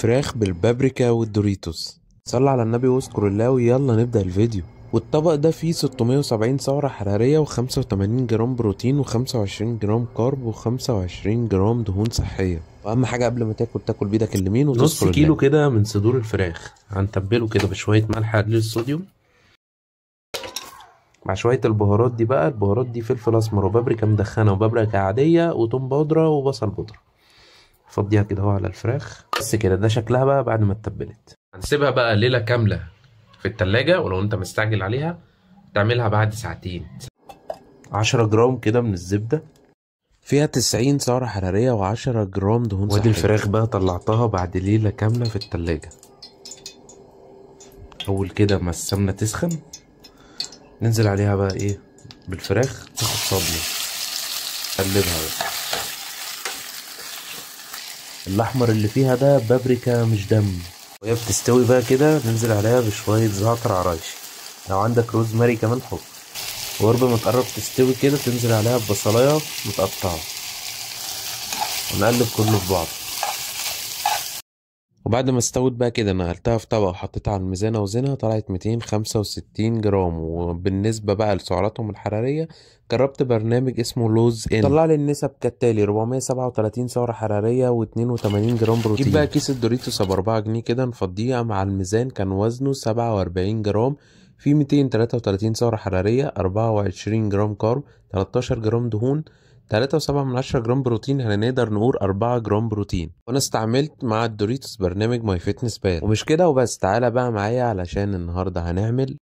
فراخ بالبابريكا والدوريتوس صلى على النبي واذكر الله ويلا نبدأ الفيديو والطبق ده فيه 670 سعرة حرارية و85 جرام بروتين و25 جرام كارب و25 جرام دهون صحية واهم حاجة قبل ما تاكل تاكل بايدك اليمين وتذكر نص الله. كيلو كده من صدور الفراخ هنتبله كده بشوية ملح قليل الصوديوم مع شوية البهارات دي بقى البهارات دي فلفل أسمر وبابريكا مدخنة وبابريكا عادية وتوم بودرة وبصل بودرة فضيها كده اهو على الفراخ بس كده ده شكلها بقى بعد ما اتبلت هنسيبها بقى ليلة كاملة في التلاجة ولو انت مستعجل عليها تعملها بعد ساعتين عشرة جرام كده من الزبدة فيها 90 سعرة حرارية و10 جرام دهون وادي صحية الفراخ بقى طلعتها بعد ليلة كاملة في التلاجة أول كده ما السمنة تسخن ننزل عليها بقى إيه بالفراخ تاخد صدمة قلبها بقى الأحمر اللي فيها ده بابريكا مش دم وهي بتستوي بقى كده ننزل عليها بشوية زعتر عرايشي لو عندك روزماري كمان حط وقرب ما تقرب تستوي كده تنزل عليها ببصلاية متقطعة ونقلب كله في بعض وبعد ما استوت بقى كده نقلتها في طبق وحطيتها على الميزان اوزنها طلعت 265 جرام وبالنسبة بقى لسعراتهم الحرارية جربت برنامج اسمه لوز ان طلع لي النسب كالتالي 437 سعرة حرارية و82 جرام بروتين جيب بقى كيس الدوريتوس ب 4 جنيه كده نفضيه مع الميزان كان وزنه 47 جرام في 233 سعرة حرارية 24 جرام كارب 13 جرام دهون تلاتة وسبعة من عشرة جرام بروتين هنقدر نقول أربعة جرام بروتين وأنا استعملت مع الدوريتوس برنامج ماي فيتنس بال ومش كده وبس تعالى بقى معايا علشان النهاردة هنعمل